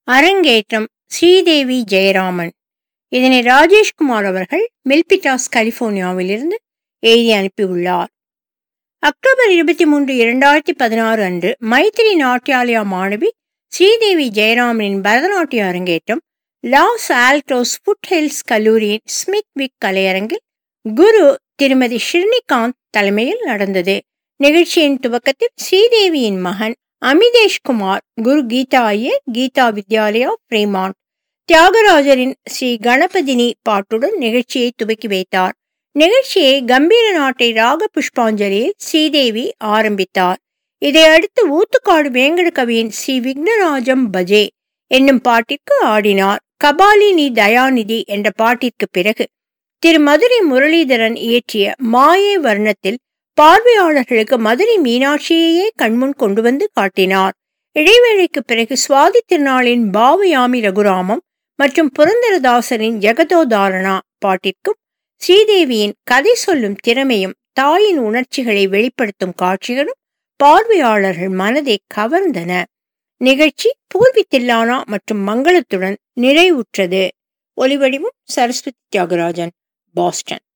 அரங்கேற்றம் ஸ்ரீதேவி ஜெயராமன் இதனை ராஜேஷ்குமார் அவர்கள் மெல்பிட்டாஸ் கலிபோர்னியாவிலிருந்து எழுதி அனுப்பியுள்ளார் அக்டோபர் இருபத்தி மூன்று இரண்டாயிரத்தி பதினாறு அன்று மைத்திரி நாட்டியாலயா மாணவி ஸ்ரீதேவி ஜெயராமனின் பரதநாட்டிய அரங்கேற்றம் லாஸ் ஆல்டோஸ் ஃபுட் ஹில்ஸ் கல்லூரியின் ஸ்மித் விக் கலையரங்கில் குரு திருமதி ஷிர்னிகாந்த் தலைமையில் நடந்தது நிகழ்ச்சியின் துவக்கத்தில் ஸ்ரீதேவியின் மகன் அமிதேஷ் குமார் குரு கீதா ஐயர் கீதா வித்யாலயா பிரேமாண்ட் தியாகராஜரின் ஸ்ரீ கணபதினி பாட்டுடன் நிகழ்ச்சியை துவக்கி வைத்தார் நிகழ்ச்சியை கம்பீர நாட்டை ராக புஷ்பாஞ்சலியில் ஸ்ரீதேவி ஆரம்பித்தார் இதையடுத்து ஊத்துக்காடு வேங்கட கவியின் ஸ்ரீ விக்னராஜம் பஜே என்னும் பாட்டிற்கு ஆடினார் கபாலினி தயாநிதி என்ற பாட்டிற்கு பிறகு திரு மதுரை முரளிதரன் இயற்றிய மாயே வர்ணத்தில் பார்வையாளர்களுக்கு மதுரை மீனாட்சியையே கண்முன் கொண்டு வந்து காட்டினார் இடைவேளைக்கு பிறகு சுவாதி திருநாளின் பாவயாமி ரகுராமம் மற்றும் புரந்தரதாசரின் ஜெகதோதாரணா பாட்டிற்கும் ஸ்ரீதேவியின் கதை சொல்லும் திறமையும் தாயின் உணர்ச்சிகளை வெளிப்படுத்தும் காட்சிகளும் பார்வையாளர்கள் மனதை கவர்ந்தன நிகழ்ச்சி பூர்வி தில்லானா மற்றும் மங்களத்துடன் நிறைவுற்றது ஒலிவடிவும் சரஸ்வதி தியாகராஜன் பாஸ்டன்